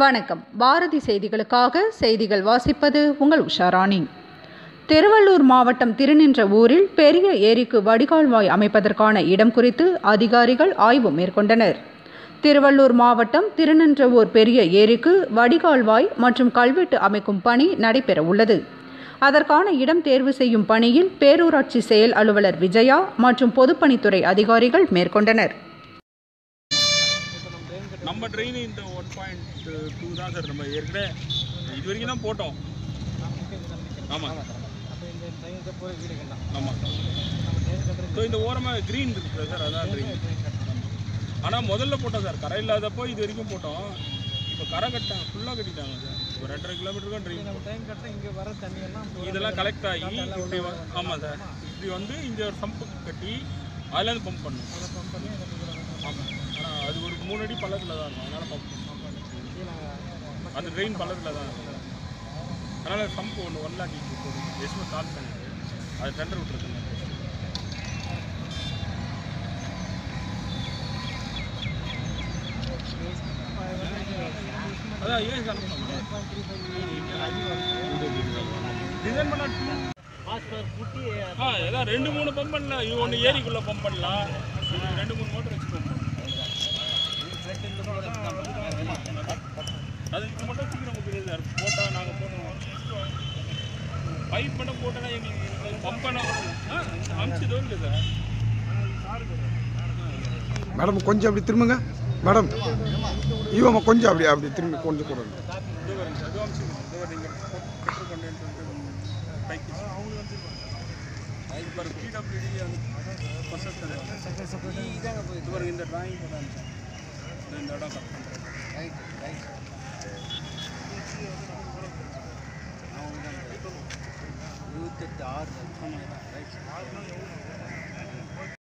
வணக்கம் பாரதி செய்திகளுக்காக செய்திகள் வாசிப்பது உங்கள் உஷாராணி திருவள்ளூர் மாவட்டம் திருநின்ற ஊரில் பெரிய ஏரிக்கு வடிகால்வாய் அமைப்பதற்கான இடம் குறித்து அதிகாரிகள் ஆய்வு மேற்கொண்டனர் திருவள்ளூர் மாவட்டம் திருநின்றவூர் பெரிய ஏரிக்கு வடிகால்வாய் மற்றும் கல்வெட்டு அமைக்கும் பணி நடைபெற உள்ளது அதற்கான இடம் தேர்வு செய்யும் பணியில் பேரூராட்சி செயல் அலுவலர் விஜயா மற்றும் பொதுப்பணித்துறை அதிகாரிகள் மேற்கொண்டனர் நம்ம ட்ரெயின் இந்த ஒன் பாயிண்ட் டூ தான் சார் நம்ம ஏற்கனவே இது வரைக்கும் தான் போட்டோம் ஆமாம் ஆமாம் ஸோ இந்த ஓரமாக க்ரீன் இருக்குது சார் அதான் ட்ரெயின் ஆனால் முதல்ல போட்டோம் சார் கரை இல்லாதப்போ இது வரைக்கும் போட்டோம் இப்போ கரை கட்டாங்க ஃபுல்லாக கட்டிட்டாங்க சார் ஒரு ரெண்டரை கிலோமீட்டருக்கும் ட்ரெயின் டைம் கட்டினா இங்கே வர தண்ணியெல்லாம் இதெல்லாம் கலெக்ட் ஆகி இப்படி வ- ஆமாம் சார் இப்படி வந்து இங்கே ஒரு சம்பு கட்டி அதுலேருந்து பம்ப் பண்ணும் பம்ப் பண்ணி அதை கொடுக்குறாங்க ஆமாம் ஆனால் அது ஒரு மூணு அடி பள்ளத்தில் தான் இருக்கும் அதனால் பம்ப் அந்த ட்ரெயின் பள்ளத்தில் தான் இருக்கும் அதனால் பம்ப் ஒன்று ஒன் லேக் எஸ்மே கால் பண்ணி அது டெண்டர் விட்டுருக்குங்க அதான் ஏன் டிசைன் பண்ணா ஆ ஏதாவது ரெண்டு மூணு பம்ப் பண்ணலாம் இது ஒன்று ஏரிக்குள்ளே பம்ப் பண்ணலாம் இது ரெண்டு மூணு மோட்டர் வச்சு பம்ப் அது இது மட்டும் சீக்கிரம் உங்களுக்கு சார் போட்டால் நாங்கள் போடுவோம் பைப் மட்டும் போட்டோன்னா எங்களுக்கு பம்ப் பண்ண ஆ அமிச்சதோ இல்லை சார் மேடம் கொஞ்சம் அப்படி திரும்புங்க மேடம் இவங்க கொஞ்சம் அப்படி அப்படி திரும்பி கொஞ்சம் கூட இது வருங்க சார் இது அமிச்சு இது வருங்க நீங்கள் பெட்ரோல் கண்டேன்னு சொல்லிட்டு பைக் அவங்க வந்து இது பாரு பிடபிள்யூடி அந்த பர்சன் இது பாருங்க இந்த டிராயிங் போட இந்த இடம் கட் பண்ணுறேன் இருபத்தெட்டு ஆறு